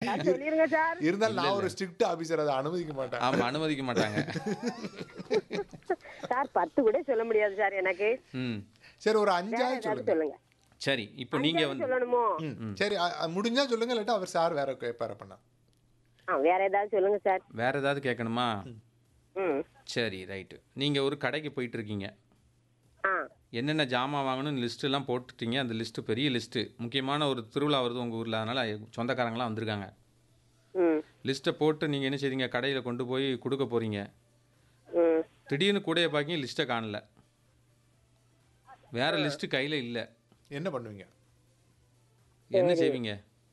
Sir சொல்லிருங்க sir இருந்தாலும் நான் ஒரு ஸ்ட்ரிக்ட் ஆபீசர் அதை அனுமதிக்க மாட்டேன் ஆமா அனுமதிக்க மாட்டாங்க சார் பத்து கூட சொல்ல முடியாது சார் எனக்கு ம் சரி ஒரு வேற அஞ்சாவது ஏதாவது சொல்லுங்க சொல்லுங்க சரி இப்போ நீங்க அஞ்சாவது வந்து சொல்லணுமோ ம், சரி அ- அ, முடிஞ்சா சொல்லுங்க இல்லாட்டா அவர் சார் வேற கேட்பார பண்ணா ஆ வேற ஏதாவது சொல்லுங்க சார் வேற ஏதாவது கேட்கணுமா ம் சரி ரைட்டு நீங்க ஒரு கடைக்கு போயிட்டு இருக்கீங்க ஆ என்னென்ன ஜாமான் வாங்கணும்னு லிஸ்ட் எல்லாம் போட்டுட்டீங்க அந்த லிஸ்ட் பெரிய லிஸ்ட் முக்கியமான ஒரு திருவிழா வருது உங்க ஊர்ல அதனால சொந்தக்காரங்களாம் வந்திருக்காங்க ம் லிஸ்ட்டை போட்டு நீங்க என்ன செய்றீங்க கடையில் கொண்டு போய் கொடுக்க போறீங்க ம் திடீர்னு கூடைய பார்க்கிங்க லிஸ்ட்டை காணல வேற லிஸ்ட் கையில இல்ல என்ன பண்ணுவீங்க என்ன செய்வீங்க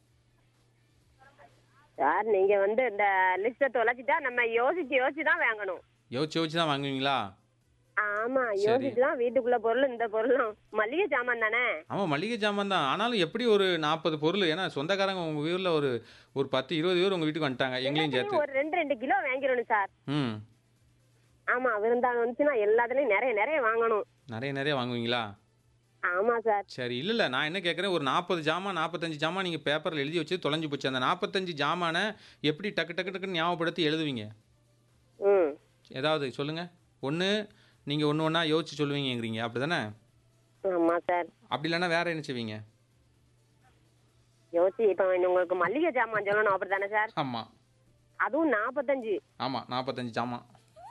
சார் நீங்க வந்து இந்த லிஸ்ட்டை தொலைச்சிட்டா நம்ம யோசிச்சு யோசிச்சு தான் வாங்கணும் யோசிச்சு யோசிச்சு தான் வாங்குவீங்களா ஆமா யோசிச்சு தான் வீட்டுக்குள்ள பொருள் இந்த பொருளும் மளிகை சாமான் தானே ஆமாம் மளிகை ஜாமான் தான் ஆனாலும் எப்படி ஒரு நாற்பது பொருள் ஏன்னா சொந்தக்காரங்க உங்கள் ஊரில் ஒரு ஒரு பத்து இருபது பேர் உங்கள் வீட்டுக்கு வந்துட்டாங்க எங்களையும் சேர்த்து ஒரு ரெண்டு ரெண்டு கிலோ வாங்கிடணும் சார் ம் ஆமா விருந்தாள் வந்துச்சுன்னா எல்லாத்துலயும் நிறைய நிறைய வாங்கணும் நிறைய நிறைய வாங்குவீங்களா ஆமா சார் சரி இல்லை இல்லை நான் என்ன கேட்குறேன் ஒரு நாற்பது ஜாமான் நாற்பத்தஞ்சு ஜாமான் நீங்கள் பேப்பரில் எழுதி வச்சு தொலைஞ்சு போச்சு அந்த நாற்பத்தஞ்சு ஜாமானை எப்படி டக்கு டக்கு டக்குன்னு ஞாபகப்படுத்தி எழுதுவீங்க ம் ஏதாவது சொல்லுங்கள் ஒன்று நீங்கள் ஒன்று ஒன்றா யோசிச்சு சொல்லுவீங்கங்கிறீங்க அப்படி தானே ஆமா சார் அப்படி இல்லைன்னா வேற என்ன செய்வீங்க யோசிச்சு இப்ப உங்களுக்கு மல்லிகை ஜாமான் சொல்லணும் அப்படி தானே சார் ஆமாம் அதுவும் நாற்பத்தஞ்சு ஆமாம் நாற்பத்தஞ்சு ஜாமான்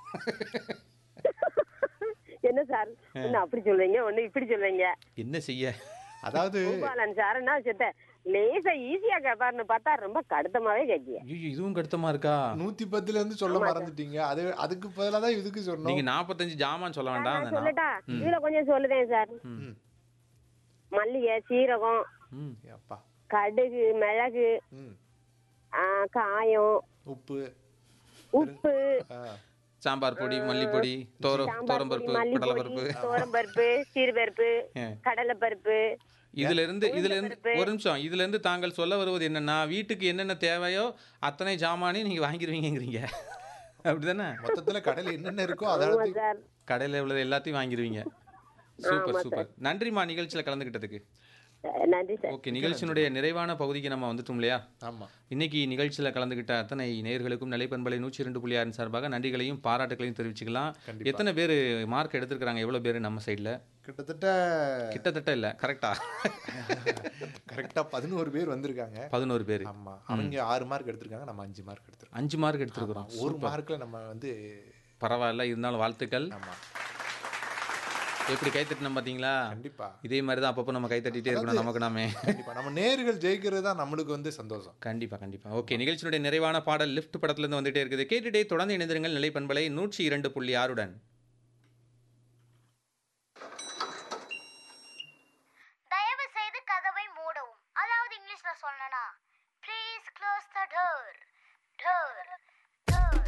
என்ன சார் ஒண்ணு அப்படி சொல்றீங்க ஒண்ணு இப்படி சொல்றீங்க என்ன செய்ய அதாவது பூபாலன் சார் என்ன செத்த லேசா ஈஸியா கேட்பாருன்னு பார்த்தா ரொம்ப கடுத்தமாவே கேட்கிய ஐயோ இதுவும் கடுத்தமாக இருக்கா நூத்தி பத்துல இருந்து சொல்ல மறந்துட்டீங்க அது அதுக்கு பதிலா தான் இதுக்கு சொன்னோம் நீங்கள் நாற்பத்தஞ்சு ஜாமான் சொல்ல வேண்டாம் நான் அந்த நா- சொல்லட்டா இதுல கொஞ்சம் சொல்லுதேன் சார் ம். மல்லிகை சீரகம் ம் அப்பா கடுகு மிளகு ம் ஆ, காயம் உப்பு உப்பு ஆ, சாம்பார் பொடி மல்லிப்பொடி தோரம் சாம்பார் தோரம் பொடி பருப்பு கடலை மல்லிப்பொடி பருப்பு தோரம்பருப்பு சீரபருப்பு ஆ. கடலைப்பருப்பு இதுல இருந்து இதுல இருந்து பருப்பு. ஒரு நிமிஷம் இதுல இருந்து தாங்கள் சொல்ல வருவது என்னன்னா வீட்டுக்கு என்னென்ன தேவையோ அத்தனை ஜாமானையும் நீங்க வாங்கிடுவீங்கங்கிறீங்க அப்படிதானே மொத்தத்துல கடையில என்னென்ன இருக்கோ அதை ஆமா எடுத்து- சார் கடையில உள்ளது எல்லாத்தையும் வாங்கிடுவீங்க சூப்பர் சூப்பர் நன்றிம்மா நிகழ்ச்சியில கலந்துக்கிட்டதுக்கு அஹ் நன்றி சார் ஓகே நிகழ்ச்சியினுடைய நிறைவான பகுதிக்கு நம்ம வந்துட்டோம் இல்லையா ஆமா இன்னைக்கு நிகழ்ச்சியில் கலந்துக்கிட்ட அத்தனை நேயர்களுக்கும் நிலைப்பண்பலை நூற்றி ரெண்டு புள்ளி ஆறின் சார்பாக நன்றிகளையும் பாராட்டுகளையும் தெரிவிச்சுக்கலாம் எத்தனை பேர் மார்க் எடுத்திருக்கிறாங்க எவ்வளோ பேர் நம்ம சைடில் கிட்டத்தட்ட கிட்டத்தட்ட இல்லை கரெக்டா கரெக்டா பதினோரு பேர் வந்திருக்காங்க பதினோரு பேர் ஆமா அவங்க ஆறு மார்க் எடுத்திருக்காங்க நம்ம அஞ்சு மார்க் எடுத்திருக்கோம் அஞ்சு மார்க் எடுத்திருக்கிறோம் ஒரு மார்க்ல நம்ம வந்து பரவாயில்ல இருந்தாலும் வாழ்த்துக்கள் ஆமா எப்படி கைத்தட்டினோம் பார்த்தீங்களா கண்டிப்பா இதே மாதிரி தான் அப்பப்போ நம்ம கைத்தட்டிட்டே இருக்கணும் நமக்கு நாமே கண்டிப்பா நம்ம நேர்கள் ஜெயிக்கிறது தான் நம்மளுக்கு வந்து சந்தோஷம் கண்டிப்பா கண்டிப்பா ஓகே நிகழ்ச்சியினுடைய நிறைவான பாடல் லிஃப்ட் படத்துலேருந்து வந்துட்டே இருக்குது கேட்டுட்டே தொடர்ந்து இணைந்திருங்கள் நிலைப்பண்பலை நூற்றி இரண்டு புள்ளி ஆறுடன் தயவு செய்து கதவை மூடவும் அதாவது இங்கிலீஷ்ல சொல்லணும்னா please close the door door